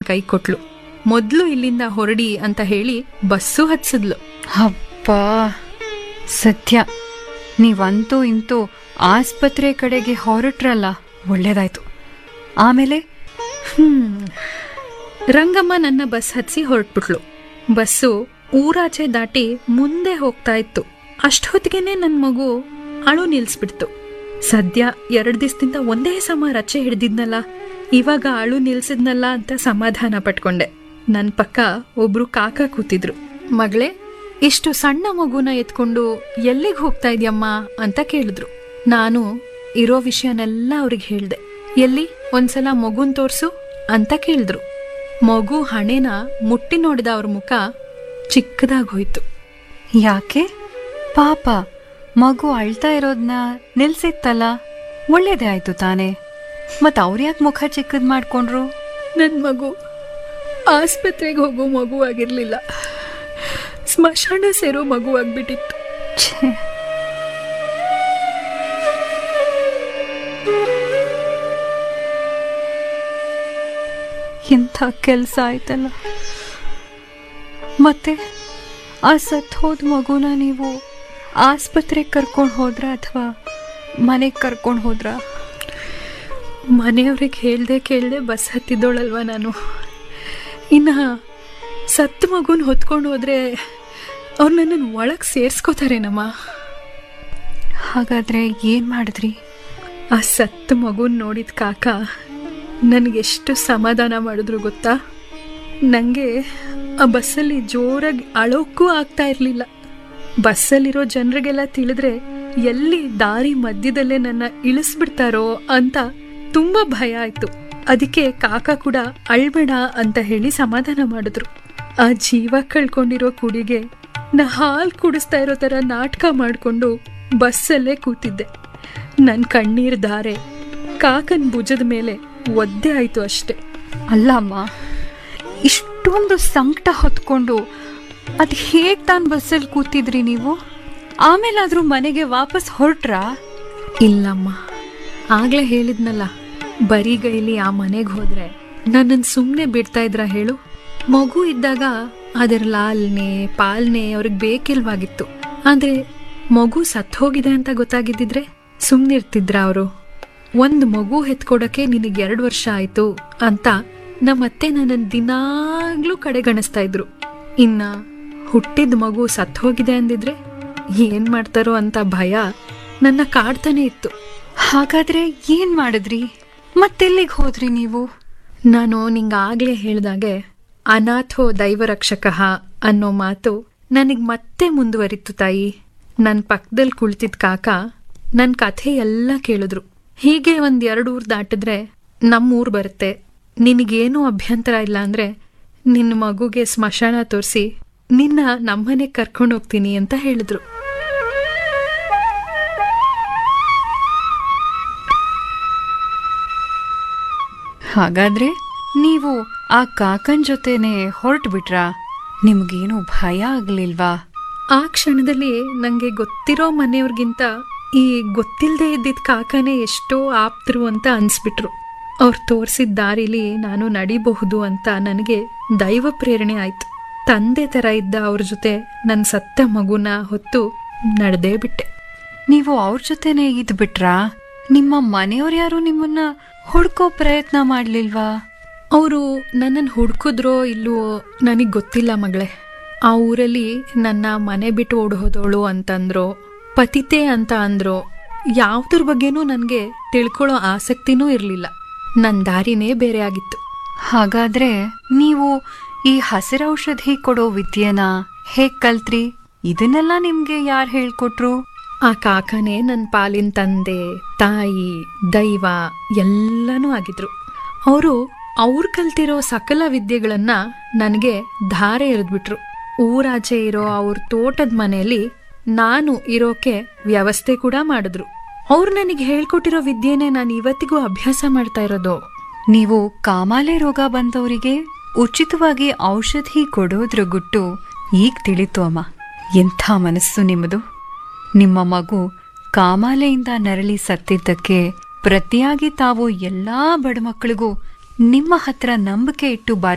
ಕೈ ಕೊಟ್ಲು ಮೊದ್ಲು ಇಲ್ಲಿಂದ ಹೊರಡಿ ಅಂತ ಹೇಳಿ ಬಸ್ಸು ಹತ್ಸಿದ್ಲು ಅಪ್ಪ ಸತ್ಯ ನೀವಂತೂ ಇಂತೂ ಆಸ್ಪತ್ರೆ ಕಡೆಗೆ ಹೊರಟ್ರಲ್ಲ ಒಳ್ಳೇದಾಯ್ತು ಆಮೇಲೆ ಹ್ಮ್ ರಂಗಮ್ಮ ನನ್ನ ಬಸ್ ಹತ್ಸಿ ಹೊರಟ್ಬಿಟ್ಲು ಬಸ್ಸು ಊರಾಚೆ ದಾಟಿ ಮುಂದೆ ಹೋಗ್ತಾ ಇತ್ತು ಅಷ್ಟೊತ್ತಿಗೆನೆ ನನ್ನ ಮಗು ಅಳು ನಿಲ್ಸ್ಬಿಡ್ತು ಸದ್ಯ ಎರಡು ದಿವಸದಿಂದ ಒಂದೇ ಸಮ ರಚ್ಚೆ ಹಿಡ್ದಿದ್ನಲ್ಲ ಇವಾಗ ಅಳು ನಿಲ್ಸಿದ್ನಲ್ಲ ಅಂತ ಸಮಾಧಾನ ಪಟ್ಕೊಂಡೆ ನನ್ನ ಪಕ್ಕ ಒಬ್ರು ಕಾಕ ಕೂತಿದ್ರು ಮಗಳೇ ಇಷ್ಟು ಸಣ್ಣ ಮಗುನ ಎತ್ಕೊಂಡು ಎಲ್ಲಿಗೆ ಹೋಗ್ತಾ ಇದ್ಯಮ್ಮ ಅಂತ ಕೇಳಿದ್ರು ನಾನು ಇರೋ ವಿಷಯನೆಲ್ಲ ಅವ್ರಿಗೆ ಹೇಳ್ದೆ ಎಲ್ಲಿ ಒಂದ್ಸಲ ಮಗುನ್ ತೋರ್ಸು ಅಂತ ಕೇಳಿದ್ರು ಮಗು ಹಣೆನ ಮುಟ್ಟಿ ನೋಡಿದ ಅವ್ರ ಮುಖ ಚಿಕ್ಕದಾಗಿ ಹೋಯ್ತು ಯಾಕೆ ಪಾಪ ಮಗು ಅಳ್ತಾ ಇರೋದ್ನ ನಿಲ್ಸಿತ್ತಲ್ಲ ಒಳ್ಳೇದೇ ಆಯ್ತು ತಾನೇ ಮತ್ ಅವ್ರ್ಯಾಕ್ ಮುಖ ಚಿಕ್ಕದ್ ಮಾಡ್ಕೊಂಡ್ರು ನನ್ನ ಮಗು ಆಸ್ಪತ್ರೆಗೆ ಹೋಗೋ ಮಗು ಆಗಿರ್ಲಿಲ್ಲ ಸ್ಮಶಾನ ಸೇರೋ ಮಗು ಆಗ್ಬಿಟ್ಟಿತ್ತು ಛೇ ಇಂಥ ಕೆಲಸ ಆಯ್ತಲ್ಲ ಮತ್ತೆ ಆ ಸತ್ ಹೋದ ಮಗುನ ನೀವು ಆಸ್ಪತ್ರೆಗೆ ಕರ್ಕೊಂಡು ಹೋದ್ರ ಅಥವಾ ಮನೆಗೆ ಕರ್ಕೊಂಡು ಹೋದ್ರ ಮನೆಯವ್ರಿಗೆ ಹೇಳ್ದೆ ಕೇಳ್ದೆ ಬಸ್ ಹತ್ತಿದ್ದೋಳಲ್ವ ನಾನು ಇನ್ನ ಸತ್ತು ಮಗುನ ಹೊತ್ಕೊಂಡು ಹೋದ್ರೆ ಅವ್ರು ನನ್ನನ್ನು ಒಳಗೆ ಸೇರಿಸ್ಕೋತಾರೇನಮ್ಮ ಹಾಗಾದ್ರೆ ಏನು ಮಾಡಿದ್ರಿ ಆ ಸತ್ತು ಮಗುನ್ ನೋಡಿದ ಕಾಕ ನನಗೆಷ್ಟು ಸಮಾಧಾನ ಮಾಡಿದ್ರು ಗೊತ್ತಾ ನನಗೆ ಆ ಬಸ್ಸಲ್ಲಿ ಜೋರಾಗಿ ಅಳೋಕ್ಕೂ ಆಗ್ತಾ ಇರಲಿಲ್ಲ ಬಸ್ಸಲ್ಲಿರೋ ಜನರಿಗೆಲ್ಲ ತಿಳಿದ್ರೆ ಎಲ್ಲಿ ದಾರಿ ಮಧ್ಯದಲ್ಲೇ ನನ್ನ ಇಳಿಸ್ಬಿಡ್ತಾರೋ ಅಂತ ತುಂಬ ಭಯ ಆಯ್ತು ಅದಕ್ಕೆ ಕಾಕ ಕೂಡ ಅಳ್ಬೇಡ ಅಂತ ಹೇಳಿ ಸಮಾಧಾನ ಮಾಡಿದ್ರು ಆ ಜೀವ ಕಳ್ಕೊಂಡಿರೋ ಕುಡಿಗೆ ನಾ ಹಾಲು ಕುಡಿಸ್ತಾ ಇರೋ ಥರ ನಾಟಕ ಮಾಡಿಕೊಂಡು ಬಸ್ಸಲ್ಲೇ ಕೂತಿದ್ದೆ ನನ್ನ ಕಣ್ಣೀರ್ ಧಾರೆ ಕಾಕನ್ ಭುಜದ ಮೇಲೆ ಒದ್ದೆ ಆಯ್ತು ಅಷ್ಟೆ ಅಲ್ಲಮ್ಮ ಇಷ್ಟೊಂದು ಸಂಕಟ ಹೊತ್ಕೊಂಡು ಅದು ಹೇಗೆ ತಾನು ಬಸ್ಸಲ್ಲಿ ಕೂತಿದ್ರಿ ನೀವು ಆಮೇಲಾದ್ರೂ ಮನೆಗೆ ವಾಪಸ್ ಹೊರಟ್ರಾ ಇಲ್ಲಮ್ಮ ಆಗ್ಲೇ ಹೇಳಿದ್ನಲ್ಲ ಬರಿಗೈಲಿ ಆ ಮನೆಗೆ ಹೋದ್ರೆ ನನ್ನನ್ನು ಸುಮ್ಮನೆ ಬಿಡ್ತಾ ಇದ್ರ ಹೇಳು ಮಗು ಇದ್ದಾಗ ಅದರ ಲಾಲ್ನೆ ಪಾಲ್ನೆ ಅವ್ರಿಗೆ ಬೇಕಿಲ್ವಾಗಿತ್ತು ಆದ್ರೆ ಮಗು ಸತ್ ಹೋಗಿದೆ ಅಂತ ಗೊತ್ತಾಗಿದ್ದಿದ್ರೆ ಸುಮ್ಮನಿರ್ತಿದ್ರ ಅವರು ಒಂದು ಮಗು ಹೆತ್ಕೊಡಕ್ಕೆ ನಿನಗೆ ಎರಡು ವರ್ಷ ಆಯ್ತು ಅಂತ ನಮ್ಮತ್ತೆ ನನ್ನನ್ನು ದಿನಾಗ್ಲೂ ಕಡೆಗಣಿಸ್ತಾ ಇದ್ರು ಇನ್ನ ಹುಟ್ಟಿದ ಮಗು ಸತ್ ಹೋಗಿದೆ ಅಂದಿದ್ರೆ ಏನ್ ಮಾಡ್ತಾರೋ ಅಂತ ಭಯ ನನ್ನ ಕಾಡ್ತಾನೆ ಇತ್ತು ಹಾಗಾದ್ರೆ ಏನ್ ಮಾಡಿದ್ರಿ ಮತ್ತೆಲ್ಲಿಗೆ ಹೋದ್ರಿ ನೀವು ನಾನು ನಿಂಗಾಗ್ಲೇ ಹೇಳ್ದಾಗೆ ಅನಾಥೋ ದೈವರಕ್ಷಕ ಅನ್ನೋ ಮಾತು ನನಗ್ ಮತ್ತೆ ಮುಂದುವರಿತು ತಾಯಿ ನನ್ನ ಪಕ್ಕದಲ್ಲಿ ಕುಳಿತಿದ್ದ ಕಾಕ ನನ್ನ ಕಥೆ ಎಲ್ಲ ಕೇಳಿದ್ರು ಹೀಗೆ ಒಂದ್ ಎರಡು ಊರ್ ದಾಟಿದ್ರೆ ನಮ್ಮೂರ್ ಬರುತ್ತೆ ನಿನಗೇನೂ ಅಭ್ಯಂತರ ಇಲ್ಲ ಅಂದ್ರೆ ನಿನ್ನ ಮಗುಗೆ ಸ್ಮಶಾನ ತೋರಿಸಿ ನಿನ್ನ ನಮ್ಮನೆಗೆ ಕರ್ಕೊಂಡು ಹೋಗ್ತೀನಿ ಅಂತ ಹೇಳಿದ್ರು ಹಾಗಾದ್ರೆ ನೀವು ಆ ಕಾಕನ್ ಜೊತೆನೆ ಹೊರಟು ಬಿಟ್ರಾ ನಿಮ್ಗೇನು ಭಯ ಆಗ್ಲಿಲ್ವಾ ಆ ಕ್ಷಣದಲ್ಲಿ ನನಗೆ ಗೊತ್ತಿರೋ ಮನೆಯವ್ರಿಗಿಂತ ಈ ಗೊತ್ತಿಲ್ಲದೆ ಇದ್ದಿದ್ದ ಕಾಕನೇ ಎಷ್ಟೋ ಆಪ್ತರು ಅಂತ ಅನ್ಸ್ಬಿಟ್ರು ಅವ್ರು ತೋರಿಸಿದ ದಾರಿಲಿ ನಾನು ನಡಿಬಹುದು ಅಂತ ನನಗೆ ದೈವ ಪ್ರೇರಣೆ ಆಯ್ತು ತಂದೆ ಥರ ಇದ್ದ ಅವ್ರ ಜೊತೆ ನನ್ನ ಸತ್ತ ಮಗುನ ಹೊತ್ತು ನಡೆದೇ ಬಿಟ್ಟೆ ನೀವು ಅವ್ರ ಜೊತೆನೆ ಇದ್ ಬಿಟ್ರಾ ನಿಮ್ಮ ಮನೆಯವ್ರು ಯಾರು ನಿಮ್ಮನ್ನ ಹುಡ್ಕೋ ಪ್ರಯತ್ನ ಮಾಡ್ಲಿಲ್ವಾ ಅವರು ನನ್ನನ್ನು ಹುಡ್ಕಿದ್ರೋ ಇಲ್ವೋ ನನಗೆ ಗೊತ್ತಿಲ್ಲ ಮಗಳೇ ಆ ಊರಲ್ಲಿ ನನ್ನ ಮನೆ ಬಿಟ್ಟು ಓಡ್ ಹೋದವಳು ಅಂತಂದ್ರು ಪತಿತೆ ಅಂತ ಅಂದ್ರು ಯಾವುದ್ರ ಬಗ್ಗೆನೂ ನನಗೆ ತಿಳ್ಕೊಳ್ಳೋ ಆಸಕ್ತಿನೂ ಇರಲಿಲ್ಲ ನನ್ನ ದಾರಿನೇ ಬೇರೆ ಆಗಿತ್ತು ಹಾಗಾದ್ರೆ ನೀವು ಈ ಹಸಿರೌಷಧಿ ಕೊಡೋ ವಿದ್ಯೆನ ಹೇಗ್ ಕಲ್ತ್ರಿ ಇದನ್ನೆಲ್ಲ ನಿಮ್ಗೆ ಯಾರು ಹೇಳ್ಕೊಟ್ರು ಆ ಕಾಕನೇ ನನ್ನ ಪಾಲಿನ ತಂದೆ ತಾಯಿ ದೈವ ಎಲ್ಲನೂ ಆಗಿದ್ರು ಅವರು ಅವ್ರು ಕಲ್ತಿರೋ ಸಕಲ ವಿದ್ಯೆಗಳನ್ನ ನನಗೆ ಧಾರೆ ಎರೆದ್ಬಿಟ್ರು ಊರಾಚೆ ಇರೋ ಅವ್ರ ತೋಟದ ಮನೆಯಲ್ಲಿ ನಾನು ಇರೋಕೆ ವ್ಯವಸ್ಥೆ ಕೂಡ ಮಾಡಿದ್ರು ಅವ್ರು ನನಗೆ ಹೇಳ್ಕೊಟ್ಟಿರೋ ವಿದ್ಯೆನೇ ನಾನು ಇವತ್ತಿಗೂ ಅಭ್ಯಾಸ ಮಾಡ್ತಾ ಇರೋದು ನೀವು ಕಾಮಾಲೆ ರೋಗ ಬಂದವರಿಗೆ ಉಚಿತವಾಗಿ ಔಷಧಿ ಕೊಡೋದ್ರ ಗುಟ್ಟು ಈಗ ತಿಳಿತು ಅಮ್ಮ ಎಂಥ ಮನಸ್ಸು ನಿಮ್ಮದು ನಿಮ್ಮ ಮಗು ಕಾಮಾಲೆಯಿಂದ ನರಳಿ ಸತ್ತಿದ್ದಕ್ಕೆ ಪ್ರತಿಯಾಗಿ ತಾವು ಎಲ್ಲಾ ಬಡ ಮಕ್ಕಳಿಗೂ ನಿಮ್ಮ ಹತ್ರ ನಂಬಿಕೆ ಇಟ್ಟು